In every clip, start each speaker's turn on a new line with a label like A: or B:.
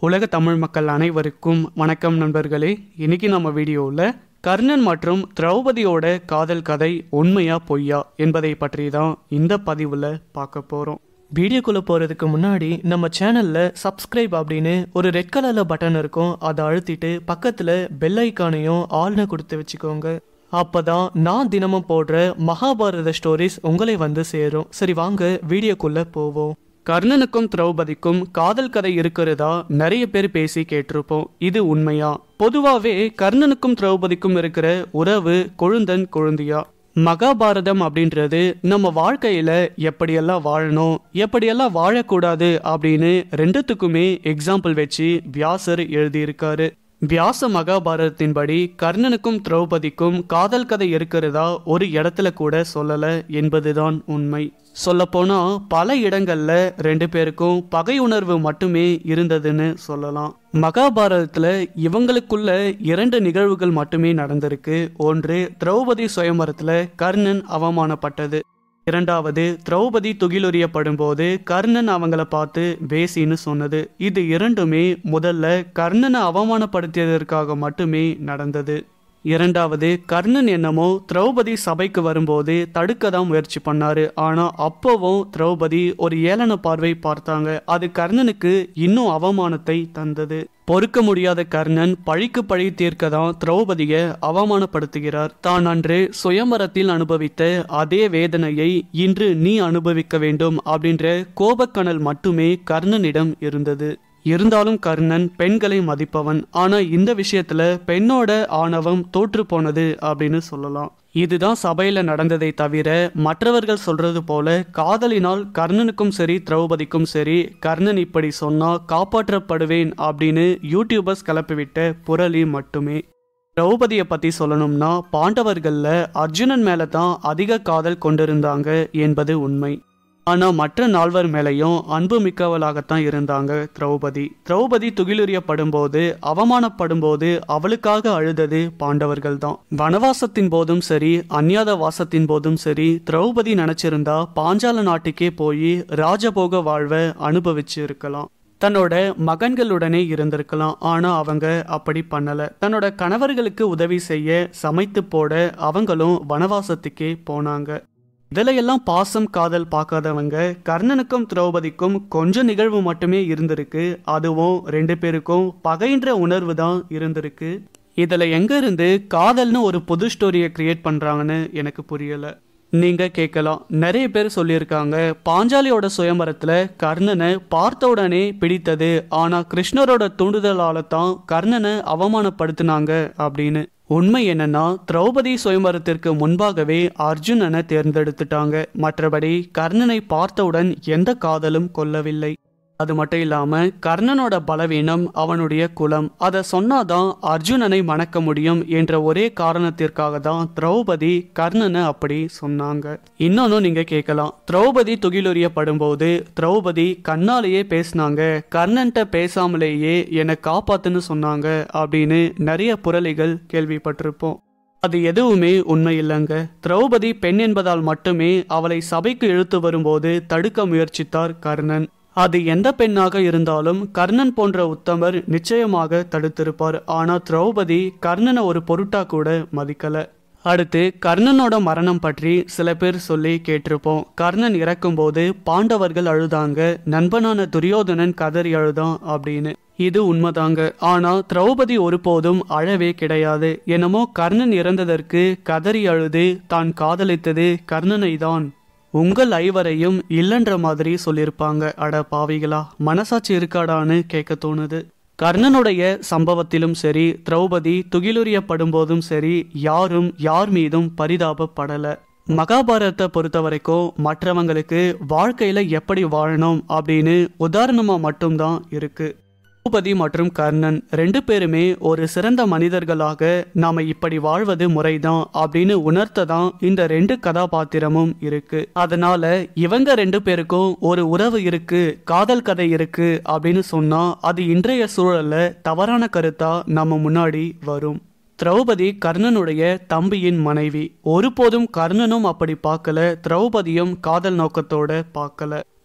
A: உலக தமிழ் மக்கள் அனைவருக்கும் வணக்கம் நண்பர்களே இன்னைக்கு நம்ம வீடியோவில் கர்ணன் மற்றும் திரௌபதியோட காதல் கதை உண்மையா பொய்யா என்பதை பற்றி தான் இந்த பதிவில் பார்க்க போகிறோம் வீடியோக்குள்ளே போகிறதுக்கு முன்னாடி நம்ம சேனலில் சப்ஸ்கிரைப் அப்படின்னு ஒரு ரெட் கலரில் பட்டன் இருக்கும் அதை அழுத்திட்டு பக்கத்தில் பெல் ஐக்கானையும் ஆல்னு கொடுத்து வச்சுக்கோங்க அப்பதான் நான் தினமும் போடுற மகாபாரத ஸ்டோரிஸ் உங்களை வந்து சேரும் சரி வாங்க வீடியோக்குள்ளே போவோம் கர்ணனுக்கும் திரௌபதிக்கும் காதல் கதை இருக்கிறதா நிறைய பேர் பேசி கேட்டிருப்போம் இது உண்மையா பொதுவாவே கர்ணனுக்கும் திரௌபதிக்கும் இருக்கிற உறவு கொழுந்தன் கொழுந்தியா மகாபாரதம் அப்படின்றது நம்ம வாழ்க்கையில எப்படியெல்லாம் வாழணும் எப்படியெல்லாம் வாழக்கூடாது அப்படின்னு ரெண்டுத்துக்குமே எக்ஸாம்பிள் வச்சு வியாசர் எழுதியிருக்காரு வியாச மகாபாரதத்தின்படி கர்ணனுக்கும் திரௌபதிக்கும் காதல் கதை இருக்கிறதா ஒரு இடத்துல கூட சொல்லல என்பதுதான் உண்மை சொல்லப்போனா பல இடங்கள்ல ரெண்டு பேருக்கும் பகை உணர்வு மட்டுமே இருந்ததுன்னு சொல்லலாம் மகாபாரதத்துல இவங்களுக்குள்ள இரண்டு நிகழ்வுகள் மட்டுமே நடந்திருக்கு ஒன்று திரௌபதி சுயம்பரத்துல கர்ணன் அவமானப்பட்டது இரண்டாவது திரௌபதி துகிலுரியப்படும் போது கர்ணன் அவங்கள பார்த்து வேசின்னு சொன்னது இது இரண்டுமே முதல்ல கர்ணனை அவமானப்படுத்தியதற்காக மட்டுமே நடந்தது இரண்டாவது கர்ணன் என்னமோ திரௌபதி சபைக்கு வரும்போது தடுக்க தான் முயற்சி பண்ணாரு ஆனா அப்போவும் திரௌபதி ஒரு ஏளன பார்வை பார்த்தாங்க அது கர்ணனுக்கு இன்னும் அவமானத்தை தந்தது பொறுக்க முடியாத கர்ணன் பழிக்கு பழி தீர்க்க தான் திரௌபதிய அவமானப்படுத்துகிறார் தான் அன்று சுயம்பரத்தில் அனுபவித்த அதே வேதனையை இன்று நீ அனுபவிக்க வேண்டும் அப்படின்ற கோபக்கணல் மட்டுமே கர்ணனிடம் இருந்தது இருந்தாலும் கர்ணன் பெண்களை மதிப்பவன் ஆனா இந்த விஷயத்துல பெண்ணோட ஆணவம் தோற்று போனது அப்படின்னு சொல்லலாம் இதுதான் சபையில நடந்ததை தவிர மற்றவர்கள் சொல்றது போல காதலினால் கர்ணனுக்கும் சரி திரௌபதிக்கும் சரி கர்ணன் இப்படி சொன்னா காப்பாற்றப்படுவேன் அப்படின்னு யூடியூபர்ஸ் கிளப்பிவிட்ட புரளி மட்டுமே திரௌபதியை பத்தி சொல்லணும்னா பாண்டவர்கள்ல அர்ஜுனன் மேல தான் அதிக காதல் கொண்டிருந்தாங்க என்பது உண்மை ஆனா மற்ற நால்வர் மேலையும் அன்பு மிக்கவளாகத்தான் இருந்தாங்க திரௌபதி திரௌபதி துகிலுரியப்படும் போது அவமானப்படும் போது அவளுக்காக அழுதது பாண்டவர்கள் தான் வனவாசத்தின் போதும் சரி அந்நியாத வாசத்தின் போதும் சரி திரௌபதி நினைச்சிருந்தா பாஞ்சால நாட்டுக்கே போய் ராஜபோக வாழ்வை அனுபவிச்சு இருக்கலாம் தன்னோட மகன்களுடனே இருந்திருக்கலாம் ஆனா அவங்க அப்படி பண்ணல தன்னோட கணவர்களுக்கு உதவி செய்ய சமைத்து போட அவங்களும் வனவாசத்துக்கே போனாங்க இதிலையெல்லாம் பாசம் காதல் பார்க்காதவங்க கர்ணனுக்கும் திரௌபதிக்கும் கொஞ்சம் நிகழ்வு மட்டுமே இருந்திருக்கு அதுவும் ரெண்டு பேருக்கும் பகைன்ற உணர்வு தான் இருந்திருக்கு இதில் எங்க இருந்து காதல்னு ஒரு புது ஸ்டோரியை கிரியேட் பண்றாங்கன்னு எனக்கு புரியல நீங்க கேட்கலாம் நிறைய பேர் சொல்லியிருக்காங்க பாஞ்சாலியோட சுயம்பரத்துல கர்ணனை பார்த்த உடனே பிடித்தது ஆனா கிருஷ்ணரோட தூண்டுதலால தான் கர்ணனை அவமானப்படுத்தினாங்க அப்படின்னு உண்மை என்னன்னா திரௌபதி சுயம்பரத்திற்கு முன்பாகவே அர்ஜுனனை தேர்ந்தெடுத்துட்டாங்க மற்றபடி கர்ணனை பார்த்தவுடன் எந்த காதலும் கொல்லவில்லை அது மட்டும் இல்லாம கர்ணனோட பலவீனம் அவனுடைய குலம் அதை சொன்னாதான் அர்ஜுனனை மணக்க முடியும் என்ற ஒரே காரணத்திற்காக தான் திரௌபதி கர்ணனை அப்படி சொன்னாங்க இன்னொன்னு நீங்க கேட்கலாம் திரௌபதி துகிலுரியப்படும் போது திரௌபதி கண்ணாலேயே பேசினாங்க கர்ணன்ட்ட பேசாமலேயே என்னை காப்பாத்துன்னு சொன்னாங்க அப்படின்னு நிறைய புரளிகள் கேள்விப்பட்டிருப்போம் அது எதுவுமே உண்மை இல்லைங்க திரௌபதி பெண் என்பதால் மட்டுமே அவளை சபைக்கு இழுத்து வரும்போது தடுக்க முயற்சித்தார் கர்ணன் அது எந்த பெண்ணாக இருந்தாலும் கர்ணன் போன்ற உத்தமர் நிச்சயமாக தடுத்திருப்பார் ஆனா திரௌபதி கர்ணனை ஒரு பொருட்டா கூட மதிக்கல அடுத்து கர்ணனோட மரணம் பற்றி சில பேர் சொல்லி கேட்டிருப்போம் கர்ணன் இறக்கும்போது பாண்டவர்கள் அழுதாங்க நண்பனான துரியோதனன் கதறி அழுதான் அப்படின்னு இது உண்மைதாங்க ஆனா திரௌபதி ஒருபோதும் அழவே கிடையாது என்னமோ கர்ணன் இறந்ததற்கு கதறி அழுது தான் காதலித்தது கர்ணனை தான் உங்கள் ஐவரையும் இல்லைன்ற மாதிரி சொல்லியிருப்பாங்க அட பாவிகளா மனசாட்சி இருக்காடான்னு கேட்க தோணுது கர்ணனுடைய சம்பவத்திலும் சரி திரௌபதி துகிலுரியப்படும் போதும் சரி யாரும் யார் மீதும் பரிதாபப்படல மகாபாரதத்தை பொறுத்த வரைக்கும் மற்றவங்களுக்கு வாழ்க்கையில எப்படி வாழணும் அப்படின்னு உதாரணமா மட்டும்தான் இருக்கு திரௌபதி மற்றும் கர்ணன் ரெண்டு பேருமே ஒரு சிறந்த மனிதர்களாக நாம இப்படி வாழ்வது முறைதான் அப்படின்னு உணர்த்ததான் இந்த ரெண்டு கதாபாத்திரமும் இருக்கு அதனால இவங்க ரெண்டு பேருக்கும் ஒரு உறவு இருக்கு காதல் கதை இருக்கு அப்படின்னு சொன்னா அது இன்றைய சூழல்ல தவறான கருத்தா நம்ம முன்னாடி வரும் திரௌபதி கர்ணனுடைய தம்பியின் மனைவி ஒருபோதும் கர்ணனும் அப்படி பார்க்கல திரௌபதியும் காதல் நோக்கத்தோட பார்க்கல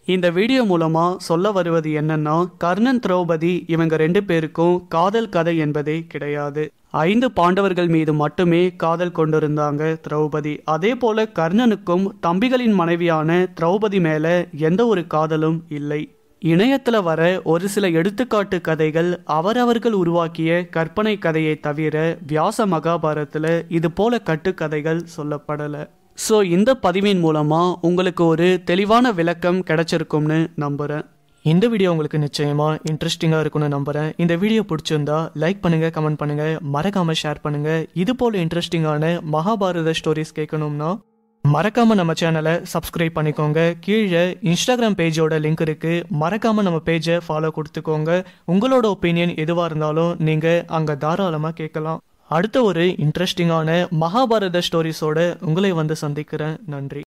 A: இந்த வீடியோ மூலமா சொல்ல வருவது என்னன்னா கர்ணன் திரௌபதி இவங்க ரெண்டு பேருக்கும் காதல் கதை என்பதே கிடையாது ஐந்து பாண்டவர்கள் மீது மட்டுமே காதல் கொண்டிருந்தாங்க திரௌபதி அதே போல கர்ணனுக்கும் தம்பிகளின் மனைவியான திரௌபதி மேல எந்த ஒரு காதலும் இல்லை இணையத்துல வர ஒரு சில எடுத்துக்காட்டு கதைகள் அவரவர்கள் உருவாக்கிய கற்பனை கதையை தவிர வியாச மகாபாரத்துல இது போல கட்டுக்கதைகள் சொல்லப்படல ஸோ இந்த பதிவின் மூலமா உங்களுக்கு ஒரு தெளிவான விளக்கம் கிடைச்சிருக்கும்னு நம்புறேன்
B: இந்த வீடியோ உங்களுக்கு நிச்சயமா இன்ட்ரெஸ்டிங்காக இருக்கும்னு நம்புறேன் இந்த வீடியோ பிடிச்சிருந்தா லைக் பண்ணுங்க கமெண்ட் பண்ணுங்க மறக்காம ஷேர் பண்ணுங்க இது போல இன்ட்ரெஸ்டிங்கான மகாபாரத ஸ்டோரிஸ் கேட்கணும்னா மறக்காம நம்ம சேனலை சப்ஸ்கிரைப் பண்ணிக்கோங்க கீழே இன்ஸ்டாகிராம் பேஜோட லிங்க் இருக்கு மறக்காம நம்ம பேஜை ஃபாலோ கொடுத்துக்கோங்க உங்களோட ஒப்பீனியன் எதுவாக இருந்தாலும் நீங்க அங்க தாராளமா கேட்கலாம் அடுத்த ஒரு இன்ட்ரெஸ்டிங்கான மகாபாரத ஸ்டோரிஸோட உங்களை வந்து சந்திக்கிறேன் நன்றி